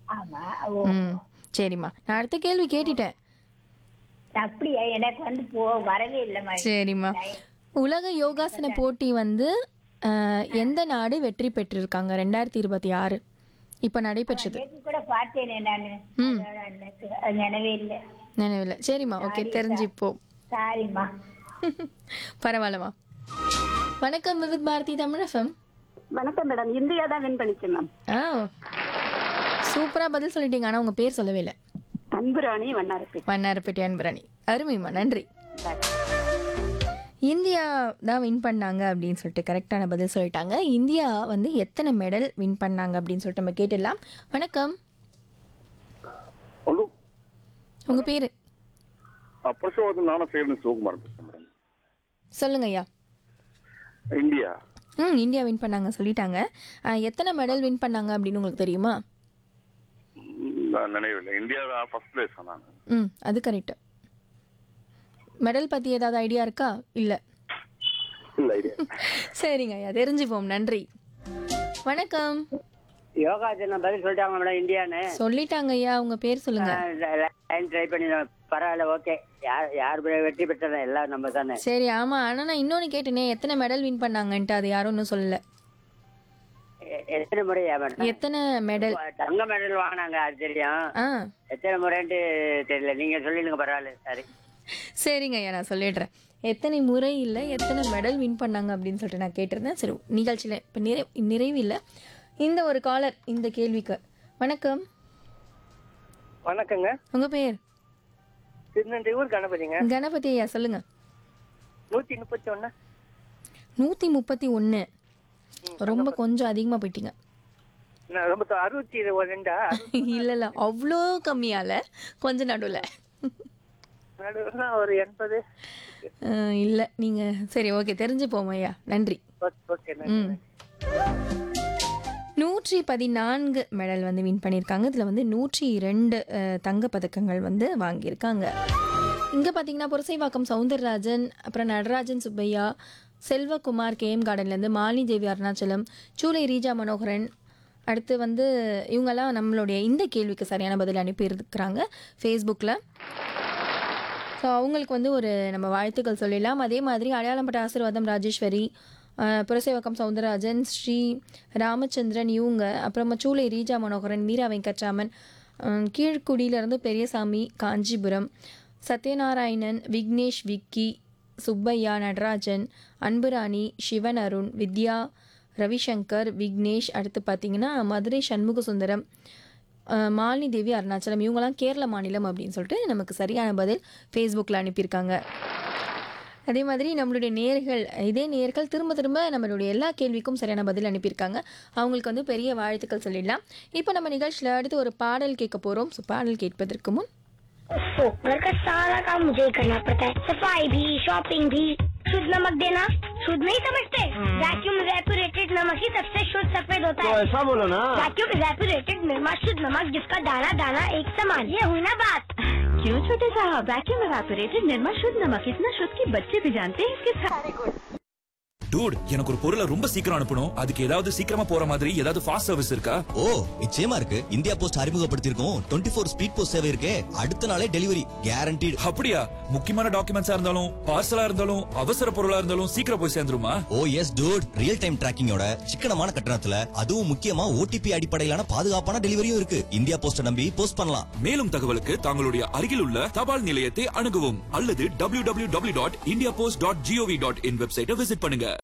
ஆமா ஓ ம் சரிம்மா நான் அடுத்த கேள்வி கேட்டுட்டேன் அப்படியா எனக்கு வந்து போ வரவே இல்லைம்மா சரிம்மா உலக யோகாசன போட்டி வந்து அஹ், எந்த நாடு வெற்றி பெற்றிருக்காங்க ரெண்டாயிரத்தி இருபத்தி ஆறு இப்போ நடைபெற்றது நேற்று கூட பார்த்தேனே நானு அதோட எனக்கு அது நினைவே இல்லை நினைவில் சரிம்மா ஓகே தெரிஞ்சுப்போம் சாரிம்மா பரவாயில்லம்மா வணக்கம் விவித் பாரதி தமிழகம் வணக்கம் மேடம் இந்தியா தான் வின் பண்ணிச்சு மேம் ஆ சூப்பராக பதில் சொல்லிட்டீங்க ஆனால் உங்கள் பேர் சொல்லவே இல்லை அன்புராணி வண்ணாரப்பேட்டை வண்ணாரப்பேட்டை அன்பரணி அருமைம்மா நன்றி இந்தியா தான் வின் பண்ணாங்க அப்படின்னு சொல்லிட்டு கரெக்டான பதில் சொல்லிட்டாங்க இந்தியா வந்து எத்தனை மெடல் வின் பண்ணாங்க அப்படின்னு சொல்லிட்டு நம்ம கேட்டுடலாம் வணக்கம் ஹலோ உங்கள் பேர் புருஷோத்தம் நானும் சேரன் சிவகுமார் பேசுறேன் மேடம் சொல்லுங்க ஐயா இந்தியா ம் இந்தியா வின் பண்ணாங்க சொல்லிட்டாங்க ஆ, எத்தனை மெடல் வின் பண்ணாங்க அப்படின்னு உங்களுக்கு தெரியுமா ம், நான் நினைவில்லை இந்தியா ஃபர்ஸ்ட் பிளேஸ் நான் ம் அது கரெக்டு மெடல் பற்றி ஏதாவது ஐடியா இருக்கா இல்லை இல்ல ஐடியா சரிங்க ஐயா தெரிஞ்சுப்போம் நன்றி வணக்கம் யோகா நான் பதில் சொல்லிட்டாங்க மேடம் இந்தியான்னு சொல்லிட்டாங்க ஐயா உங்க பேர் சொல்லுங்க லைன் ட்ரை பண்ணி நான் பரவாயில்ல ஓகே யார் யார் பெ- வெற்றி பெற்றதா எல்லாம் நம்ம தானே சரி ஆமா ஆனா நான் இன்னொன்னு கேட்டேனே எத்தனை மெடல் வின் பண்ணாங்கன்ட்டு அது யாரும் இன்னும் சொல்லல எ- எத்தனை முறையா மேடம் எத்தனை மெடல் தங்க மெடல் வாங்கினாங்க அது தெரியும் ஆ எத்தனை முறைன்ட்டு தெரியல நீங்க சொல்லிடுங்க பரவாயில்ல சரி சரிங்க ஐயா நான் சொல்லிடுறேன் எத்தனை முறை இல்லை எத்தனை மெடல் வின் பண்ணாங்க அப்படின்னு சொல்லிட்டு நான் கேட்டிருந்தேன் சரி நிகழ்ச்சியில் இப்போ நிறை நிறைவு இல்லை இந்த ஒரு காலர் இந்த கேள்விக்கு வணக்கம் வணக்கங்க உங்க பேர் திருநெல்வேலூர் கணபதிங்க கணபதி ஐயா சொல்லுங்க நூத்தி முப்பத்தி ஒண்ணு நூற்றி முப்பத்தி ஒன்று ரொம்ப கொஞ்சம் அதிகமாக போயிட்டீங்க நான் ரொம்ப தொ- அறுபத்தி இரு- ரெண்டா இல்லை இல்லை அவ்வளோ கம்மியால கொஞ்சம் நடுவில் நடுவுல ஒரு எண்பது இல்லை நீங்கள் சரி ஓகே தெரிஞ்சுப்போம் ஐயா நன்றி ஓகே, ஓகே ம் நூற்றி பதினான்கு மெடல் வந்து வின் பண்ணியிருக்காங்க இதில் வந்து நூற்றி இரண்டு தங்கப் பதக்கங்கள் வந்து வாங்கியிருக்காங்க இங்கே பார்த்தீங்கன்னா புரசைவாக்கம் சவுந்தரராஜன் அப்புறம் நடராஜன் சுப்பையா செல்வகுமார் கேஎம் கார்டன்லேருந்து மாலினி தேவி அருணாச்சலம் சூலை ரீஜா மனோகரன் அடுத்து வந்து இவங்கெல்லாம் நம்மளுடைய இந்த கேள்விக்கு சரியான பதில் அனுப்பியிருக்கிறாங்க ஃபேஸ்புக்கில் ஸோ அவங்களுக்கு வந்து ஒரு நம்ம வாழ்த்துக்கள் சொல்லிடலாம் அதே மாதிரி அடையாளம்பட்ட ஆசீர்வாதம் ராஜேஸ்வரி அஹ், புரசேவக்கம் சவுந்தரராஜன் ஸ்ரீ ராமச்சந்திரன் இவங்க அப்புறமா சூளை ரீஜா மனோகரன் மீரா வெங்கட்ராமன் அஹ், கீழ்குடியிலேருந்து பெரியசாமி காஞ்சிபுரம் சத்யநாராயணன் விக்னேஷ் விக்கி சுப்பையா நடராஜன் அன்புராணி சிவன் அருண் வித்யா ரவிசங்கர் விக்னேஷ் அடுத்து பார்த்தீங்கன்னா மதுரை சண்முக சுந்தரம் அஹ் மாலினி தேவி அருணாச்சலம் இவங்கெல்லாம் கேரள மாநிலம் அப்படின்னு சொல்லிட்டு நமக்கு சரியான பதில் ஃபேஸ்புக்கில் அனுப்பியிருக்காங்க அதே மாதிரி நம்மளுடைய நேர்கள் இதே நேர்கள் திரும்ப திரும்ப நம்மளுடைய எல்லா கேள்விக்கும் சரியான பதில் அனுப்பியிருக்காங்க அவங்களுக்கு வந்து பெரிய வாழ்த்துக்கள் சொல்லிடலாம் இப்போ நம்ம நிகழ்ச்சியில் அடுத்து ஒரு பாடல் கேட்க போகிறோம் ஸோ பாடல் கேட்பதற்கு முன் तो घर का सारा काम मुझे ही करना पड़ता है सफाई भी शॉपिंग भी शुद्ध नमक देना शुद्ध नहीं समझते वैक्यूम रेपुरेटेड नमक ही सबसे शुद्ध सफेद होता है ऐसा बोलो ना वैक्यूम रेपुरेटेड निर्मा शुद्ध नमक जिसका दाना दाना एक समान ये हुई ना बात क्यों छोटे साहब वैक्यूम एवापोरेटेड निर्मा शुद्ध नमक इतना शुद्ध कि बच्चे भी जानते हैं इसके सारे டூட் எனக்கு ஒரு பொருளை ரொம்ப சீக்கிரம் அனுப்பணும் அதுக்கு ஏதாவது சீக்கிரமா போற மாதிரி ஏதாவது ஃபாஸ்ட் சர்வீஸ் இருக்கா ஓ நிச்சயமா இருக்கு இந்தியா போஸ்ட் அறிமுகப்படுத்தியிருக்கோம் டுவெண்ட்டி ஃபோர் ஸ்பீட் போஸ்ட் சேவை இருக்கே அடுத்த நாளே டெலிவரி கேரண்டீடு அப்படியா முக்கியமான டாக்குமெண்ட்ஸா இருந்தாலும் பார்சலா இருந்தாலும் அவசர பொருளா இருந்தாலும் சீக்கிரம் போய் சேர்ந்துருமா ஓ எஸ் டூட் ரியல் டைம் டிராக்கிங்கோட சிக்கனமான கட்டணத்துல அதுவும் முக்கியமா ஓடிபி அடிப்படையிலான பாதுகாப்பான டெலிவரியும் இருக்கு இந்தியா போஸ்ட நம்பி போஸ்ட் பண்ணலாம் மேலும் தகவலுக்கு தங்களுடைய அருகில் உள்ள தபால் நிலையத்தை அணுகவும் அல்லது www.indiapost.gov.in டாட் வெப்சைட்டை விசிட் பண்ணுங்க